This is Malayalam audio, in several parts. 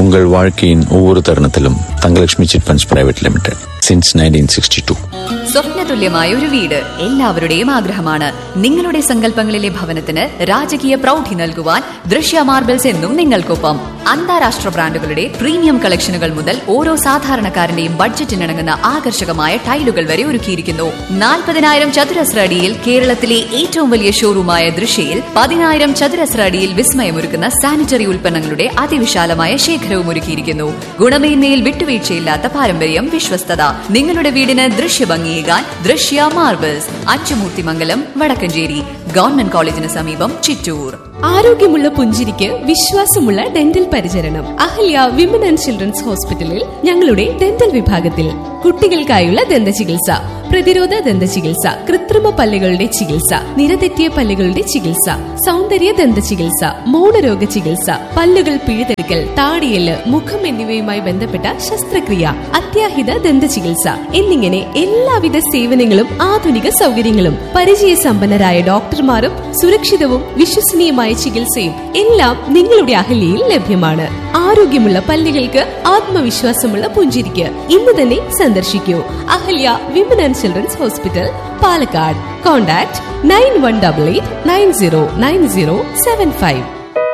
உங்கள் வாழ்க்கையின் ஒவ்வொரு தருணத்திலும் Thangalakshmi chit funds private limited since nineteen sixty two സ്വപ്നതുല്യമായ ഒരു വീട് എല്ലാവരുടെയും ആഗ്രഹമാണ് നിങ്ങളുടെ സങ്കല്പങ്ങളിലെ ഭവനത്തിന് രാജകീയ പ്രൗഢി നൽകുവാൻ ദൃശ്യ മാർബിൾസ് എന്നും നിങ്ങൾക്കൊപ്പം അന്താരാഷ്ട്ര ബ്രാൻഡുകളുടെ പ്രീമിയം കളക്ഷനുകൾ മുതൽ ഓരോ സാധാരണക്കാരന്റെയും ബഡ്ജറ്റിനിണങ്ങുന്ന ആകർഷകമായ ടൈലുകൾ വരെ ഒരുക്കിയിരിക്കുന്നു നാൽപ്പതിനായിരം ചതുരശ്ര അടിയിൽ കേരളത്തിലെ ഏറ്റവും വലിയ ഷോറൂമായ ദൃശ്യയിൽ പതിനായിരം ചതുരശ്ര അടിയിൽ വിസ്മയമൊരുക്കുന്ന സാനിറ്ററി ഉൽപ്പന്നങ്ങളുടെ അതിവിശാലമായ ശേഖരവും ഒരുക്കിയിരിക്കുന്നു ഗുണമേന്മയിൽ വിട്ടുവീഴ്ചയില്ലാത്ത പാരമ്പര്യം വിശ്വസ്തത നിങ്ങളുടെ വീടിന് ദൃശ്യഭംഗിയേകാൻ ദൃശ്യ മാർബിൾസ് അച്ചുമൂർത്തിമംഗലം വടക്കഞ്ചേരി ഗവൺമെന്റ് കോളേജിന് സമീപം ചിറ്റൂർ ആരോഗ്യമുള്ള പുഞ്ചിരിക്ക് വിശ്വാസമുള്ള ഡെന്റൽ പരിചരണം അഹല്യ വിമൻ ആൻഡ് ചിൽഡ്രൻസ് ഹോസ്പിറ്റലിൽ ഞങ്ങളുടെ ഡെന്റൽ വിഭാഗത്തിൽ കുട്ടികൾക്കായുള്ള ദന്ത ചികിത്സ പ്രതിരോധ ദന്ത ചികിത്സ കൃത്രിമ പല്ലുകളുടെ ചികിത്സ നിരതെറ്റിയ പല്ലുകളുടെ ചികിത്സ സൗന്ദര്യ ദന്ത ചികിത്സ മൗനരോഗ ചികിത്സ പല്ലുകൾ പിഴുതെടുക്കൽ താടിയല് മുഖം എന്നിവയുമായി ബന്ധപ്പെട്ട ശസ്ത്രക്രിയ അത്യാഹിത ദന്ത ചികിത്സ എന്നിങ്ങനെ എല്ലാവിധ സേവനങ്ങളും ആധുനിക സൗകര്യങ്ങളും പരിചയസമ്പന്നരായ ഡോക്ടർമാരും സുരക്ഷിതവും വിശ്വസനീയമായ ചികിത്സയും എല്ലാം നിങ്ങളുടെ അഹല്യയിൽ ലഭ്യമാണ് ആരോഗ്യമുള്ള പല്ലുകൾക്ക് ആത്മവിശ്വാസമുള്ള പുഞ്ചിരിക്ക് ഇന്ന് തന്നെ സന്ദർശിക്കൂ Ahalya women and children's hospital Palakkad contact nine one double eight nine zero nine zero seven five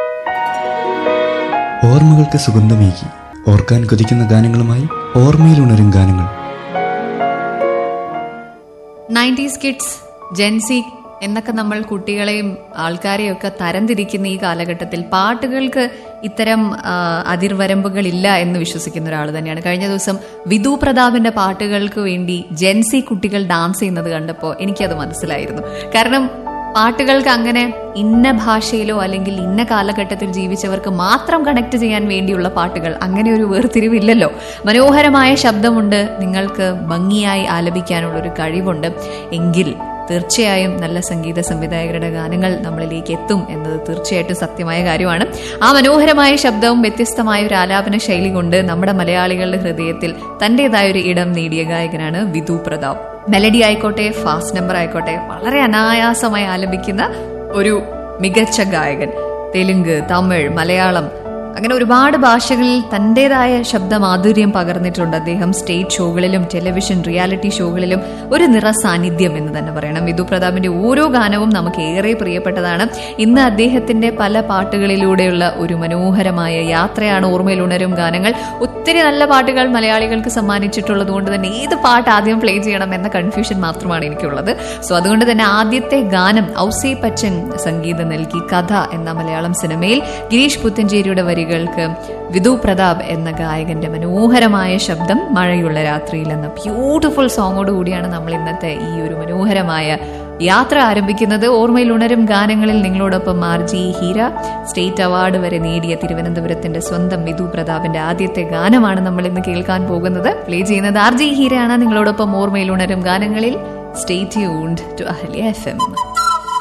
ഓർമ്മകൾക്ക് സുഗന്ധമേകി ഓർക്കാൻ കൊതിക്കുന്ന ഗാനങ്ങളുമായി ഓർമ്മയിലുണരും ഗാനങ്ങൾ നയൻറ്റീസ് കിഡ്സ് ജെൻസി എന്നൊക്കെ നമ്മൾ കുട്ടികളെയും ആൾക്കാരെയും ഒക്കെ തരംതിരിക്കുന്ന ഈ കാലഘട്ടത്തിൽ പാട്ടുകൾക്ക് ഇത്തരം ആ, അതിർവരമ്പുകളില്ല എന്ന് വിശ്വസിക്കുന്ന ഒരാൾ തന്നെയാണ് കഴിഞ്ഞ ദിവസം വിധു പ്രതാപിന്റെ പാട്ടുകൾക്ക് വേണ്ടി ജെൻസി കുട്ടികൾ ഡാൻസ് ചെയ്യുന്നത് കണ്ടപ്പോൾ എനിക്കത് മനസ്സിലായിരുന്നു കാരണം പാട്ടുകൾക്ക് അങ്ങനെ ഇന്ന ഭാഷയിലോ അല്ലെങ്കിൽ ഇന്ന കാലഘട്ടത്തിൽ ജീവിച്ചവർക്ക് മാത്രം കണക്ട് ചെയ്യാൻ വേണ്ടിയുള്ള പാട്ടുകൾ അങ്ങനെ ഒരു വേർതിരിവില്ലല്ലോ മനോഹരമായ ശബ്ദമുണ്ട് നിങ്ങൾക്ക് ഭംഗിയായി ആലപിക്കാനുള്ള ഒരു കഴിവുണ്ട് എങ്കിൽ തീർച്ചയായും നല്ല സംഗീത സംവിധായകരുടെ ഗാനങ്ങൾ നമ്മളിലേക്ക് എത്തും എന്നത് തീർച്ചയായിട്ടും സത്യമായ കാര്യമാണ് ആ മനോഹരമായ ശബ്ദവും വ്യത്യസ്തമായ ഒരു ആലാപന ശൈലി കൊണ്ട് നമ്മുടെ മലയാളികളുടെ ഹൃദയത്തിൽ തന്റേതായ ഒരു ഇടം നേടിയ ഗായകനാണ് വിധു പ്രതാപ് മെലഡി ആയിക്കോട്ടെ ഫാസ്റ്റ് നമ്പർ ആയിക്കോട്ടെ വളരെ അനായാസമായി ആലപിക്കുന്ന ഒരു മികച്ച ഗായകൻ തെലുങ്ക് തമിഴ് മലയാളം അങ്ങനെ ഒരുപാട് ഭാഷകളിൽ തന്റേതായ ശബ്ദമാധുര്യം പകർന്നിട്ടുണ്ട് അദ്ദേഹം സ്റ്റേജ് ഷോകളിലും ടെലിവിഷൻ റിയാലിറ്റി ഷോകളിലും ഒരു നിറ സാന്നിധ്യം എന്ന് തന്നെ പറയണം വിധു പ്രതാപിന്റെ ഓരോ ഗാനവും നമുക്ക് ഏറെ പ്രിയപ്പെട്ടതാണ് ഇന്ന് അദ്ദേഹത്തിന്റെ പല പാട്ടുകളിലൂടെയുള്ള ഒരു മനോഹരമായ യാത്രയാണ് ഓർമ്മയിൽ ഉണരും ഗാനങ്ങൾ ഒത്തിരി നല്ല പാട്ടുകൾ മലയാളികൾക്ക് സമ്മാനിച്ചിട്ടുള്ളത് കൊണ്ട് തന്നെ ഏത് പാട്ട് ആദ്യം പ്ലേ ചെയ്യണം എന്ന കൺഫ്യൂഷൻ മാത്രമാണ് എനിക്കുള്ളത് സോ അതുകൊണ്ട് തന്നെ ആദ്യത്തെ ഗാനം ഔസേ പച്ചൻ സംഗീതം നൽകി കഥ എന്ന മലയാളം സിനിമയിൽ ഗിരീഷ് പുത്തഞ്ചേരിയുടെ വരികൾക്ക് വിധു പ്രതാപ് എന്ന ഗായകന്റെ മനോഹരമായ ശബ്ദം മഴയുള്ള രാത്രിയിൽ എന്ന ബ്യൂട്ടിഫുൾ സോങ്ങോട് കൂടിയാണ് നമ്മൾ ഇന്നത്തെ ഈ ഒരു മനോഹരമായ യാത്ര ആരംഭിക്കുന്നത് ഓർമ്മയിൽ ഉണരും ഗാനങ്ങളിൽ നിങ്ങളോടൊപ്പം R J Heera state award വരെ നേടിയ തിരുവനന്തപുരത്തിന്റെ സ്വന്തം വിധു പ്രതാപിന്റെ ആദ്യത്തെ ഗാനമാണ് നമ്മൾ ഇന്ന് കേൾക്കാൻ പോകുന്നത് പ്ലേ ചെയ്യുന്നത് ആർ ജി ഹീരയാണ് നിങ്ങളോടൊപ്പം ഓർമ്മയിൽ ഉണരും ഗാനങ്ങളിൽ stay tuned to Ahalya F M